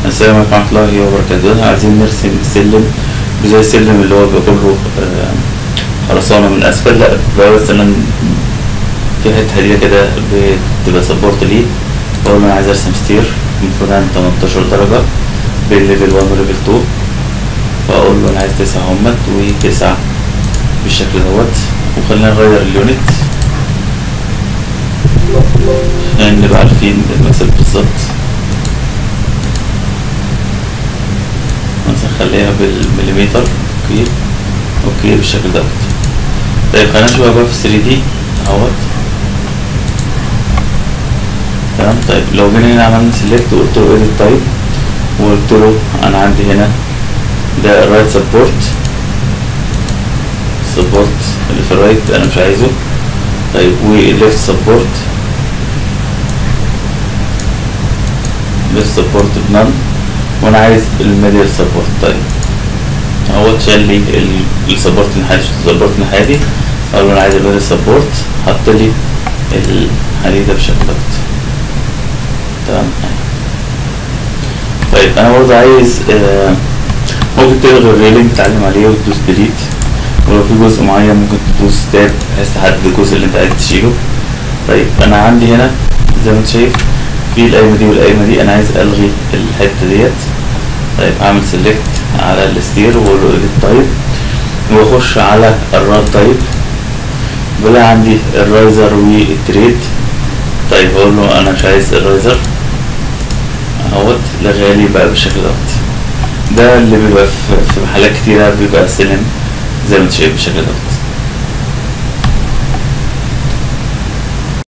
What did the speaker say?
السلام عليكم ورحمة الله وبركاته عايزين نرسم سلم زي السلم اللي هو بيبقى كله آه، خرسانة من أسفل لأ بقى مثلا في حتة حديدة كده بتبقى سبورت ليه بقول له أنا عايز أرسم ستير المفروض عندي 18 درجة بين ليفل 1 وليفل 2 فأقول له أنا عايز تسعة همت وتسعة بالشكل دوت وخلينا نغير اليونت عشان نبقى عارفين المقاسات بالظبط مثلا خليها بالمليمتر اوكي اوكي بالشكل دوت طيب خلينا نشوفها بقى في 3 دي اهوت تمام طيب لو جينا هنا عملنا سيلكت وقلت له edit type وقلت له انا عندي هنا ده الرايت سبورت سبورت اللي في الرايت انا مش عايزه طيب والليفت سبورت ليفت سبورت بنان وانا عايز الميديال سبورت طيب هو شال لي السبورت الناحية السبورت الناحية دي اقول له انا عايز الميديال سبورت حط لي الحديدة بالشكل دوت تمام طيب انا برضه عايز آه ممكن تلغي الريلينج تتعلم عليه وتدوس ديليت ولو في جزء معين ممكن تدوس تاب بحيث تحدد الجزء اللي انت عايز تشيله طيب انا عندي هنا زي ما انت شايف في القايمة دي والقايمة دي انا عايز الغي الحتة ديت طيب اعمل سيلكت على الستير واقول له edit تايب واخش على الراد تايب بلاقي عندي الرايزر والتريد طيب اقول له انا مش عايز الرايزر اهوت لغالي بقى بالشكل دوت ده اللي بيبقى في في محلات كتيرة بيبقى سلم زي ما انت شايف بالشكل دوت